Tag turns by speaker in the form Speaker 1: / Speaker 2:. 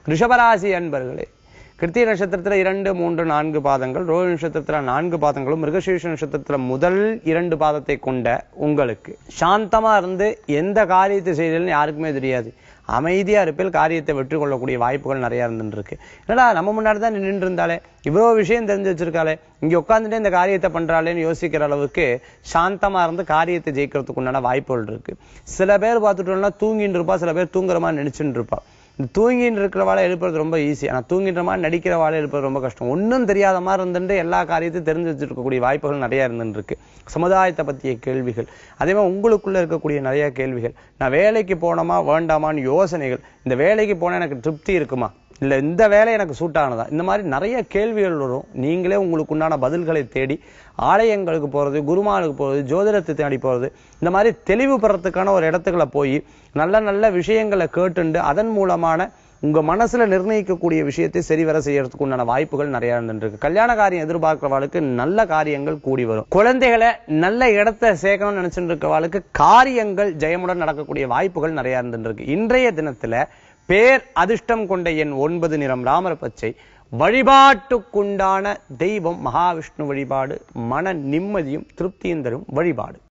Speaker 1: ரிஷபராசி அன்பர்களே கிருத்திய நட்சத்திரத்துல இரண்டு மூன்று நான்கு பாதங்கள் ரோஹி நட்சத்திரத்துல நான்கு பாதங்களும் மிருகசீர்ஷ நட்சத்திரத்துல முதல் இரண்டு பாதத்தை கொண்ட உங்களுக்கு சாந்தமா இருந்து எந்த காரியத்தை செய்யலன்னு யாருக்குமே தெரியாது அமைதியா இருப்பில் காரியத்தை வெற்றி கொள்ளக்கூடிய வாய்ப்புகள் நிறைய இருந்துட்டு இருக்கு என்னடா நம்ம முன்னாடி தான் நின்று இருந்தாலே இவ்வளவு விஷயம் தெரிஞ்சு வச்சிருக்காளே இங்க உட்காந்துட்டே இந்த காரியத்தை பண்றாளேன்னு யோசிக்கிற அளவுக்கு சாந்தமா இருந்து காரியத்தை ஜெயிக்கிறதுக்கு உண்டான வாய்ப்புகள் இருக்கு சில பேர் பார்த்துட்டோம்னா தூங்கிட்டு இருப்பா சில பேர் தூங்குற மாதிரி நினைச்சுட்டு இருப்பா இந்த தூங்கிட்டு இருக்கிற வாழை எழுப்புறது ரொம்ப ஈஸி ஆனா தூங்கின்ற மாதிரி நடிக்கிற வாழை எழுப்புறது ரொம்ப கஷ்டம் ஒண்ணும் தெரியாத மாதிரி இருந்துட்டு எல்லா காரியத்தையும் தெரிஞ்சு வச்சிருக்கக்கூடிய வாய்ப்புகள் நிறைய இருந்துட்டு இருக்கு சமுதாயத்தை பற்றிய கேள்விகள் அதே மாதிரி உங்களுக்குள்ள இருக்கக்கூடிய நிறைய கேள்விகள் நான் வேலைக்கு போனோமா வேண்டாமான்னு யோசனைகள் இந்த வேலைக்கு போனா எனக்கு திருப்தி இருக்குமா இல்ல இந்த வேலை எனக்கு சூட் ஆனதா இந்த மாதிரி நிறைய கேள்விகள் வரும் நீங்களே உங்களுக்கு உண்டான பதில்களை தேடி ஆலயங்களுக்கு போறது குருமானுக்கு போறது ஜோதிடத்தை தேடி போறது இந்த மாதிரி தெளிவு பெறத்துக்கான ஒரு இடத்துக்குள்ள போய் நல்ல நல்ல விஷயங்களை கேட்டுண்டு அதன் மூலமான உங்க மனசுல நிர்ணயிக்கக்கூடிய விஷயத்தை சரிவர செய்யறதுக்கு உண்டான வாய்ப்புகள் நிறைய இருந்துருக்கு கல்யாண காரியம் எதிர்பார்க்கிறவாளுக்கு நல்ல காரியங்கள் கூடி வரும் குழந்தைகளை நல்ல இடத்தை சேர்க்கணும்னு நினைச்சுட்டு இருக்கவாளுக்கு காரியங்கள் ஜெயமுடன் நடக்கக்கூடிய வாய்ப்புகள் நிறைய இருந்துருக்கு இன்றைய தினத்துல பேர் அதிர்ஷ்டம் கொண்ட எண் ஒன்பது நிறம் ராமர் பச்சை வழிபாட்டுக்குண்டான தெய்வம் மகாவிஷ்ணு வழிபாடு மன நிம்மதியும் திருப்தியும் தரும் வழிபாடு